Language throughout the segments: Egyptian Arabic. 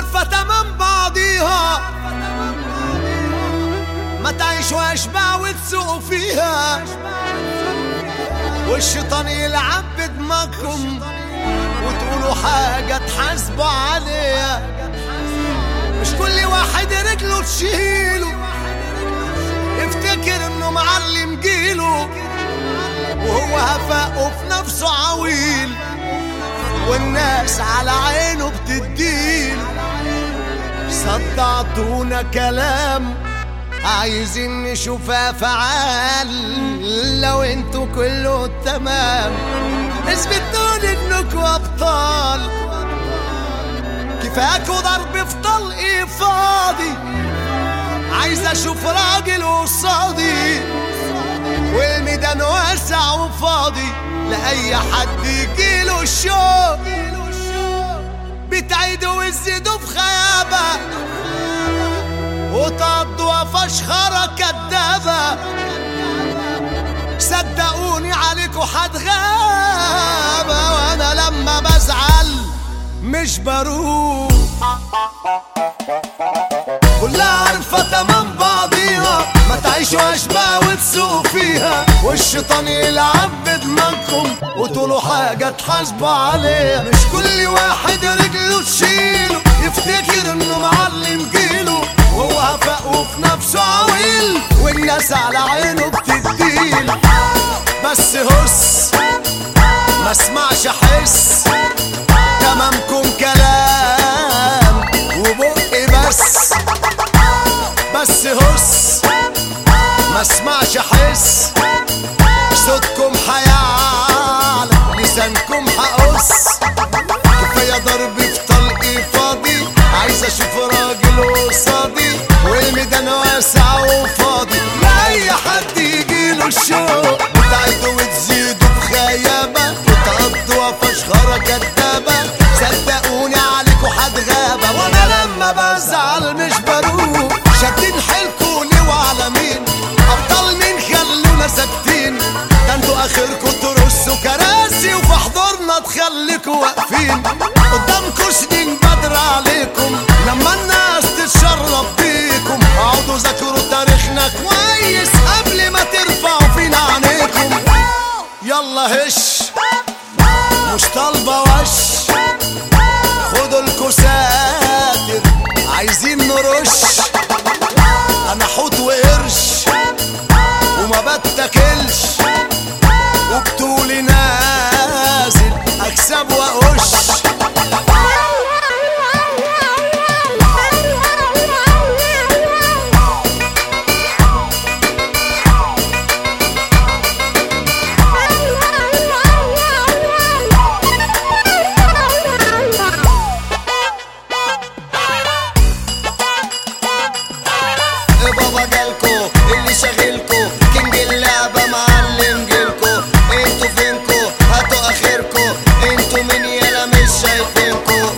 عارفة تمام بعضيها ما تعيشوا اشباع وتسوقوا فيها والشيطان يلعب بدماغكم وتقولوا حاجة تحاسبوا عليها مش كل واحد رجله تشيله يفتكر انه معلم جيله وهو هفاقه في نفسه عويل والناس على عينه بتديله صدعتونا كلام عايزين نشوفها فعال لو انتوا كله تمام اثبتوا لي انكوا ابطال كفاكوا ضرب في طلقي فاضي عايز اشوف راجل قصادي والميدان واسع وفاضي لاي حد يجيله الشوق بتعيدوا وتزيدوا في خيابه وتقضوا فشخرة كدابة صدقوني عليكوا حتغابة وانا لما بزعل مش بروح كلها عارفة تمام بعضيها ما تعيشوا اشباه وتسوقوا فيها والشيطان يلعب بدماغكم وتقولوا حاجة تحاسبوا عليها مش كل واحد رجله تشيله يفتكر انه معلم جيله وهو هفاق وفي نفسه عويل والناس على عينه بتديله بس هس ما اسمعش احس تمامكم كلام وبقي بس بس هس ما اسمعش احس صوتكم حيعلى لسانكم حقص كفايه ضرب في طلقي فاضي عايز اشوف راجل قصادي والميدان واسع وفاضي لاي حد يجيله الشوق بتعيدوا وتزيدوا بخيابه وتقضوا فشخره كدابه صدقوني عليكوا حتغابه وانا لما بزعل مش بروح شادين حيلكوا ليه وعلى مين ابطال مين خلونا ساكتين ده انتوا اخركوا ترصوا كراسي وفي حضورنا تخليكوا واقفين قدامكوا سنين بدر عليكم لما الناس تتشرب بيكم اقعدوا ذاكروا تاريخنا كويس قبل ما ترفعوا فينا عينيكم يلا هش مش طالبه وش خدوا الكساتر عايزين نرش انا حوت وقرش وما بتاكلش وبطولي نازل اكسب واقش إيه بابا جالكو اللي شاغلكو كينج اللعبة معلم جيلكو انتوا فينكو هاتوا اخركو انتوا مين يالا مش شايفينكو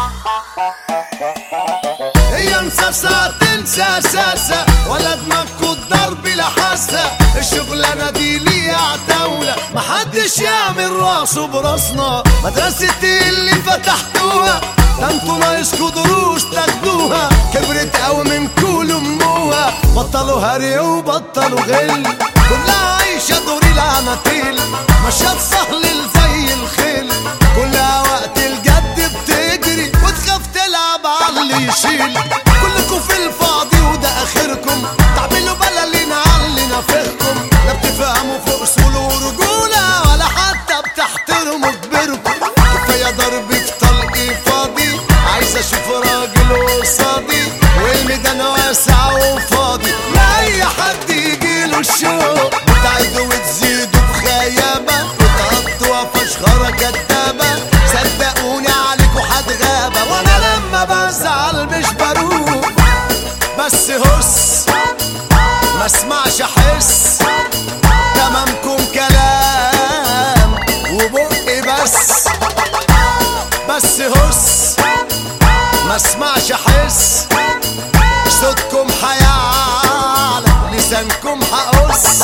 هي مساسة تنسى ساسة ولا دماغكو الضرب لحاسة الشغلانة دي ليها عتاولة محدش يعمل راسه براسنا مدرسة اللي فتحتوها ده انتوا ناقصكوا دروس تاخدوها كبرت قوي من كل اموها بطلوا هري وبطلوا غل كلها عايشة دور العناتيل مشات سهل زي الخيل كلها وقت الجد بتجري وتخاف تلعب على اللي يشيل كلكوا في الفاضي وده اخركم تعملوا بلالين على اللي نافخكم لا بتفهموا في اصول ورجوله ولا حتى بتحترموا كبيركم كفايه ضرب في طلقي فاضي عايز اشوف راجل قصادي والميدان واسع وفاضي لاي حد يجيله الشوق بتعيدوا وتزيدوا بخيابه وتقضوا فشخره كدابه صدقوني عليكوا حتغابه وانا لما بزعل مش بروح بس هس ما اسمعش احس تمامكم كلام وبقي بس بس هس ما اسمعش احس صوتكم حيعلى لسانكم حقص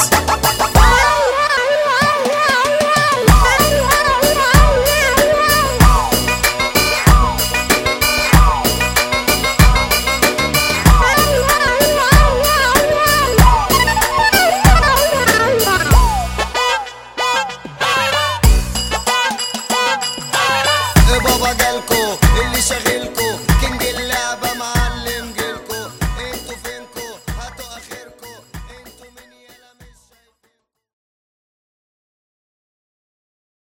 بابا جالكو